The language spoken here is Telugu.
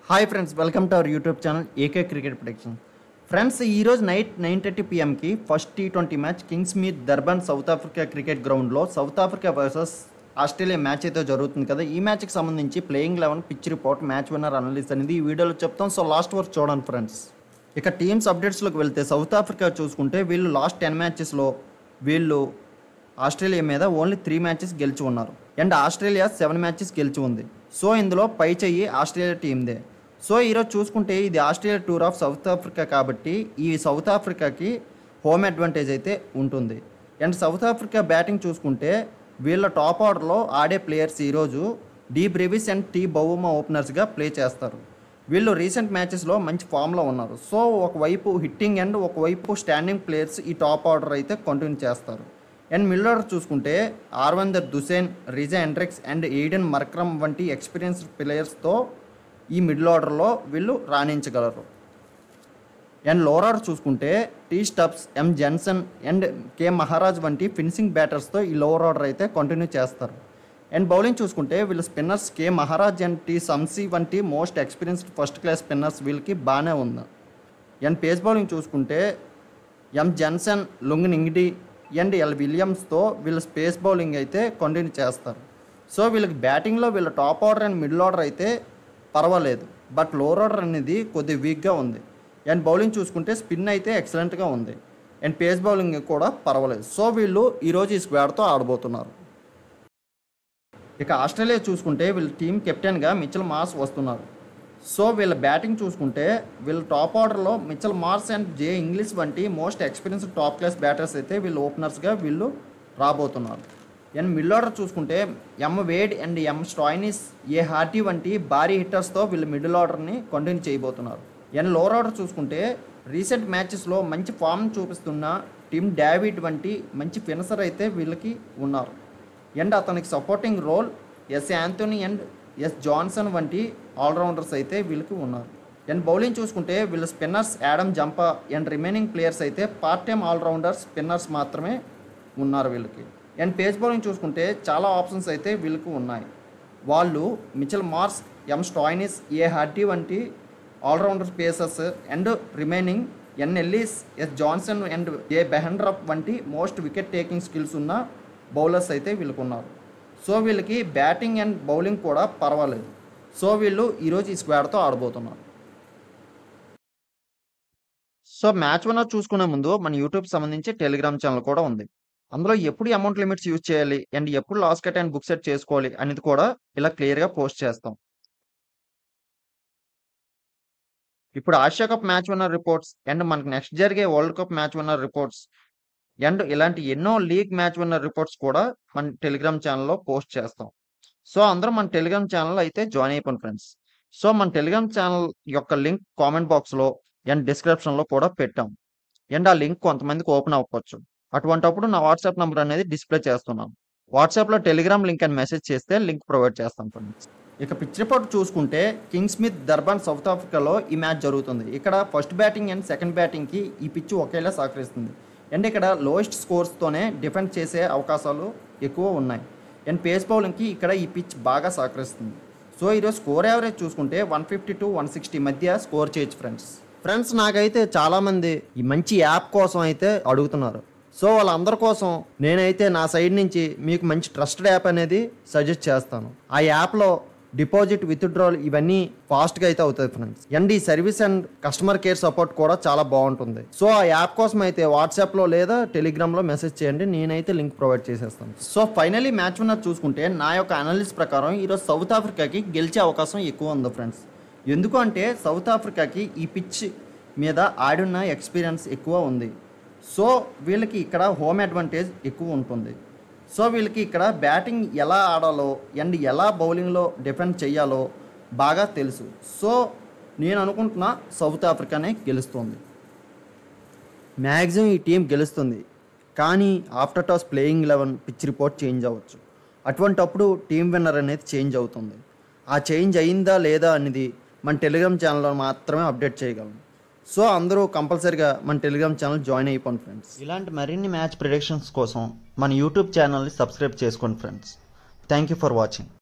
hi friends welcome to our YouTube channel AK cricket production friends ఈరోజు నైట్ నైన్ థర్టీ పిఎంకి first T twenty match Kingsmead Durban South Africa cricket గ్రౌండ్లో South Africa versus Australia match అయితే జరుగుతుంది కదా ఈ మ్యాచ్కి సంబంధించి playing eleven pitch report match winner analyst అనేది ఈ వీడియోలో చెప్తాం సో లాస్ట్ వరకు చూడండి ఫ్రెండ్స్ ఇక టీమ్స్ అప్డేట్స్లోకి వెళ్తే సౌత్ ఆఫ్రికా చూసుకుంటే వీళ్ళు లాస్ట్ టెన్ మ్యాచెస్లో వీళ్ళు ఆస్ట్రేలియా మీద ఓన్లీ త్రీ మ్యాచెస్ గెలిచి ఉన్నారు అండ్ ఆస్ట్రేలియా సెవెన్ మ్యాచెస్ గెలిచి ఉంది సో ఇందులో పై చెయ్యి ఆస్ట్రేలియా టీందే సో ఈరోజు చూసుకుంటే ఇది Australia tour of South Africa కాబట్టి ఈ సౌత్ ఆఫ్రికాకి హోమ్ అడ్వాంటేజ్ అయితే ఉంటుంది అండ్ సౌత్ ఆఫ్రికా బ్యాటింగ్ చూసుకుంటే వీళ్ళ టాప్ ఆర్డర్లో ఆడే ప్లేయర్స్ ఈరోజు D Brevis and T Bavuma ఓపెనర్స్గా ప్లే చేస్తారు వీళ్ళు రీసెంట్ మ్యాచెస్లో మంచి ఫామ్లో ఉన్నారు సో ఒకవైపు హిట్టింగ్ అండ్ ఒకవైపు స్టాండింగ్ ప్లేయర్స్ ఈ టాప్ ఆర్డర్ అయితే కంటిన్యూ చేస్తారు అండ్ మిడిల్ ఆర్డర్ చూసుకుంటే R van der Dussen Reeza Hendricks and Aiden Markram వంటి ఎక్స్పీరియన్స్డ్ ప్లేయర్స్తో ఈ మిడిల్ ఆర్డర్లో వీళ్ళు రాణించగలరు అండ్ లోవర్ ఆర్డర్ చూసుకుంటే T Stubbs M Jansen and K Maharaj వంటి ఫినిషింగ్ బ్యాటర్స్తో ఈ లోవర్ ఆర్డర్ అయితే కంటిన్యూ చేస్తారు అండ్ బౌలింగ్ చూసుకుంటే వీళ్ళ spinners K Maharaj and T Shamsi వంటి most experienced first class spinners వీళ్ళకి బాగానే ఉంది అండ్ పేస్ బౌలింగ్ చూసుకుంటే M Jansen Lungi Ngidi and L విలియమ్స్తో వీళ్ళ స్పేస్ బౌలింగ్ అయితే కంటిన్యూ చేస్తారు సో వీళ్ళకి బ్యాటింగ్లో వీళ్ళ top order and middle order అయితే పర్వాలేదు బట్ లోవర్ ఆర్డర్ అనేది కొద్దిగా వీక్గా ఉంది అండ్ బౌలింగ్ చూసుకుంటే స్పిన్ అయితే ఎక్సలెంట్గా ఉంది అండ్ పేస్ బౌలింగ్ కూడా పర్వాలేదు సో వీళ్ళు ఈరోజు ఈ స్క్వాడ్తో ఆడబోతున్నారు ఇక ఆస్ట్రేలియా చూసుకుంటే వీళ్ళ టీం కెప్టెన్గా మిచల్ మాస్ వస్తున్నారు సో వీళ్ళ బ్యాటింగ్ చూసుకుంటే వీళ్ళ టాప్ ఆర్డర్లో Mitchell Marsh and J Inglis వంటి most experienced top class batters అయితే వీళ్ళు ఓపెనర్స్గా వీళ్ళు రాబోతున్నారు అండ్ మిడిల్ ఆర్డర్ చూసుకుంటే M Wade and M Stoinis A Hardie వంటి భారీ హిట్టర్స్తో వీళ్ళు మిడిల్ ఆర్డర్ని కంటిన్యూ చేయబోతున్నారు అండ్ లోవర్ ఆర్డర్ చూసుకుంటే రీసెంట్ మ్యాచెస్లో మంచి ఫామ్ చూపిస్తున్న టిమ్ డావిడ్ వంటి మంచి ఫినిషర్ అయితే వీళ్ళకి ఉన్నారు అండ్ అతనికి supporting role S Anthony and S Johnson వంటి ఆల్రౌండర్స్ అయితే వీళ్ళకి ఉన్నారు అండ్ బౌలింగ్ చూసుకుంటే వీళ్ళ spinners Adam Zampa and remaining players అయితే పార్ట్ టైం ఆల్రౌండర్స్ స్పిన్నర్స్ మాత్రమే ఉన్నారు వీళ్ళకి అండ్ పేస్ బౌలింగ్ చూసుకుంటే చాలా ఆప్షన్స్ అయితే వీళ్ళకి ఉన్నాయి వాళ్ళు Mitchell Marsh M Stoinis A Hardie వంటి allrounder pacers and remaining N Ellis S Johnson and A Behrendorff వంటి మోస్ట్ వికెట్ టేకింగ్ స్కిల్స్ ఉన్న బౌలర్స్ అయితే వీళ్ళకు ఉన్నారు సో వీళ్ళకి బ్యాటింగ్ అండ్ బౌలింగ్ కూడా పర్వాలేదు సో వీళ్ళు ఈరోజు ఈ స్క్వాడ్తో ఆడబోతున్నారు సో మ్యాచ్ విన్నర్ చూసుకునే ముందు మన యూట్యూబ్ సంబంధించి టెలిగ్రామ్ ఛానల్ కూడా ఉంది అందులో ఎప్పుడు అమౌంట్ లిమిట్స్ యూజ్ చేయాలి అండ్ ఎప్పుడు loss cut and book set చేసుకోవాలి అనేది కూడా ఇలా క్లియర్గా పోస్ట్ చేస్తాం ఇప్పుడు Asia cup match winner reports and మనకి నెక్స్ట్ జరిగే world cup match winner reports and ఇలాంటి ఎన్నో లీగ్ మ్యాచ్ విన్నర్ రిపోర్ట్స్ కూడా మన టెలిగ్రామ్ ఛానల్లో పోస్ట్ చేస్తాం సో అందరూ మన టెలిగ్రామ్ ఛానల్ అయితే జాయిన్ అయిపోయింది ఫ్రెండ్స్ సో మన టెలిగ్రామ్ ఛానల్ యొక్క లింక్ కామెంట్ బాక్స్లో అండ్ డిస్క్రిప్షన్లో కూడా పెట్టాం అండ్ ఆ లింక్ కొంతమందికి ఓపెన్ అవ్వచ్చు అటువంటప్పుడు నా వాట్సాప్ నెంబర్ అనేది డిస్ప్లే చేస్తున్నాం వాట్సాప్లో టెలిగ్రామ్ లింక్ అని మెసేజ్ చేస్తే లింక్ ప్రొవైడ్ చేస్తాం ఫ్రెండ్స్ ఇక పిచ్ రిపోర్ట్ చూసుకుంటే కింగ్ స్మిత్ దర్బాన్ సౌత్ ఆఫ్రికాలో ఈ మ్యాచ్ జరుగుతుంది ఇక్కడ ఫస్ట్ బ్యాటింగ్ అండ్ సెకండ్ బ్యాటింగ్కి ఈ పిచ్ ఒకేలా సహకరిస్తుంది అండ్ ఇక్కడ లోయెస్ట్ స్కోర్స్తోనే డిఫెండ్ చేసే అవకాశాలు ఎక్కువ ఉన్నాయి అండ్ పేస్ బౌలింగ్కి ఇక్కడ ఈ పిచ్ బాగా సహకరిస్తుంది సో ఈరోజు స్కోర్ యావరేజ్ చూసుకుంటే one fifty to one sixty మధ్య స్కోర్ చేయొచ్చు ఫ్రెండ్స్ ఫ్రెండ్స్ నాకైతే చాలామంది ఈ మంచి యాప్ కోసం అయితే అడుగుతున్నారు సో వాళ్ళందరి కోసం నేనైతే నా సైడ్ నుంచి మీకు మంచి ట్రస్టెడ్ యాప్ అనేది సజెస్ట్ చేస్తాను ఆ యాప్లో డిపాజిట్ విత్డ్రాల్ ఇవన్నీ ఫాస్ట్గా అయితే అవుతాయి ఫ్రెండ్స్ అండ్ ఈ service and customer care support కూడా చాలా బాగుంటుంది సో ఆ యాప్ కోసం అయితే వాట్సాప్లో లేదా టెలిగ్రామ్లో మెసేజ్ చేయండి నేనైతే లింక్ ప్రొవైడ్ చేసేస్తాను సో ఫైనలీ మ్యాచ్ విన్నర్ చూసుకుంటే నా యొక్క అనాలిసిస్ ప్రకారం ఈరోజు సౌత్ ఆఫ్రికాకి గెలిచే అవకాశం ఎక్కువ ఉంది ఫ్రెండ్స్ ఎందుకు అంటే సౌత్ ఆఫ్రికాకి ఈ పిచ్ మీద ఆడిన ఎక్స్పీరియన్స్ ఎక్కువ ఉంది సో వీళ్ళకి ఇక్కడ హోమ్ అడ్వాంటేజ్ ఎక్కువ ఉంటుంది సో వీళ్ళకి ఇక్కడ బ్యాటింగ్ ఎలా ఆడాలో అండ్ ఎలా బౌలింగ్లో డిఫెండ్ చేయాలో బాగా తెలుసు సో నేను అనుకుంటున్నా సౌత్ ఆఫ్రికానే గెలుస్తుంది మ్యాక్సిమం ఈ టీం గెలుస్తుంది కానీ after toss playing eleven pitch report change అవ్వచ్చు అటువంటప్పుడు టీం విన్నర్ అనేది చేంజ్ అవుతుంది ఆ చేంజ్ అయిందా లేదా అనేది మన టెలిగ్రామ్ ఛానల్లో మాత్రమే అప్డేట్ చేయగలం సో అందరూ కంపల్సరీగా మన టెలిగ్రామ్ ఛానల్ జాయిన్ అయిపోండి ఫ్రెండ్స్ ఇలాంటి మరిన్ని మ్యాచ్ ప్రిడిక్షన్స్ కోసం మన యూట్యూబ్ ఛానల్ని సబ్స్క్రైబ్ చేసుకోండి friends thank you for watching